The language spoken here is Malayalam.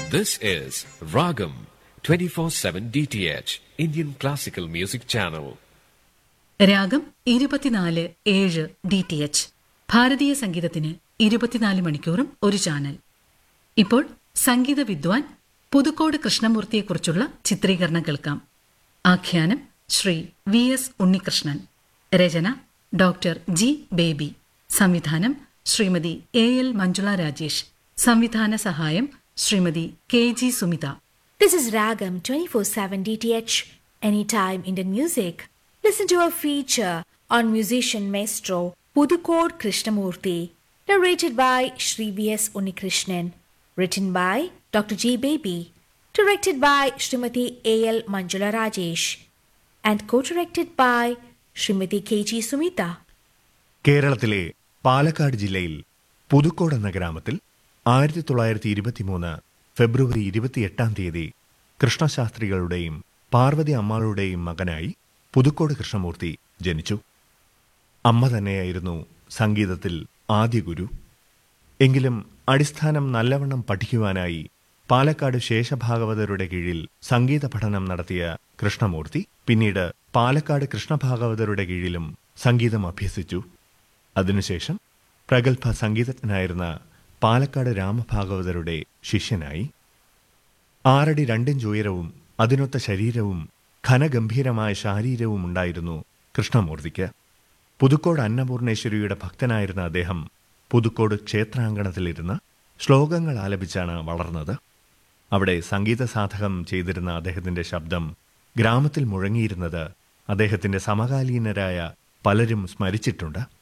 This is Ragam 24/7 DTH Indian Classical Music Channel. രാഗം ഇരുപത്തിനാല് ഏഴ് ഡി ടി എച്ച് ഭാരതീയ സംഗീതത്തിന് ഇരുപത്തിനാല് മണിക്കൂറും ഒരു ചാനൽ ഇപ്പോൾ സംഗീത വിദ്വാൻ പുതുക്കോട് കൃഷ്ണമൂർത്തിയെക്കുറിച്ചുള്ള ചിത്രീകരണം കേൾക്കാം ആഖ്യാനം ശ്രീ വി എസ് ഉണ്ണികൃഷ്ണൻ രചന ഡോക്ടർ ജി ബേബി സംവിധാനം ശ്രീമതി എ എൽ മഞ്ജുള രാജേഷ് സംവിധാന സഹായം Shrimati K G Sumitha This is Ragam 24/7 DTH Anytime Indian Music. Listen to a feature on musician maestro Pudukod Krishnamurti, narrated by Sri V.S. Unikrishnan, written by Dr. G. Baby, directed by Srimati A.L. Manjula Rajesh, and co-directed by Srimati K.G. Sumita. കേരളത്തിലെ പാലക്കാട് ജില്ലയിൽ പുതുക്കോട് എന്ന ഗ്രാമത്തിൽ ആയിരത്തി തൊള്ളായിരത്തി ഇരുപത്തിമൂന്ന് ഫെബ്രുവരി ഇരുപത്തിയെട്ടാം തീയതി കൃഷ്ണശാസ്ത്രികളുടെയും പാർവതി അമ്മാളുടെയും മകനായി പുതുക്കോട് കൃഷ്ണമൂർത്തി ജനിച്ചു അമ്മ തന്നെയായിരുന്നു സംഗീതത്തിൽ ആദ്യ ഗുരു എങ്കിലും അടിസ്ഥാനം നല്ലവണ്ണം പഠിക്കുവാനായി പാലക്കാട് ശേഷഭാഗവതരുടെ കീഴിൽ സംഗീത പഠനം നടത്തിയ കൃഷ്ണമൂർത്തി പിന്നീട് പാലക്കാട് കൃഷ്ണഭാഗവതരുടെ കീഴിലും സംഗീതം അഭ്യസിച്ചു അതിനുശേഷം പ്രഗത്ഭ സംഗീതജ്ഞനായിരുന്ന പാലക്കാട് രാമഭാഗവതരുടെ ശിഷ്യനായി ആറടി രണ്ടിഞ്ച് ഉയരവും അതിനൊത്ത ശരീരവും ഘനഗംഭീരമായ ശാരീരവും ഉണ്ടായിരുന്നു കൃഷ്ണമൂർത്തിക്ക് പുതുക്കോട് അന്നപൂർണേശ്വരിയുടെ ഭക്തനായിരുന്ന അദ്ദേഹം പുതുക്കോട് ക്ഷേത്രാങ്കണത്തിലിരുന്ന് ശ്ലോകങ്ങൾ ആലപിച്ചാണ് വളർന്നത് അവിടെ സംഗീത സാധകം ചെയ്തിരുന്ന അദ്ദേഹത്തിന്റെ ശബ്ദം ഗ്രാമത്തിൽ മുഴങ്ങിയിരുന്നത് അദ്ദേഹത്തിന്റെ സമകാലീനരായ പലരും സ്മരിച്ചിട്ടുണ്ട്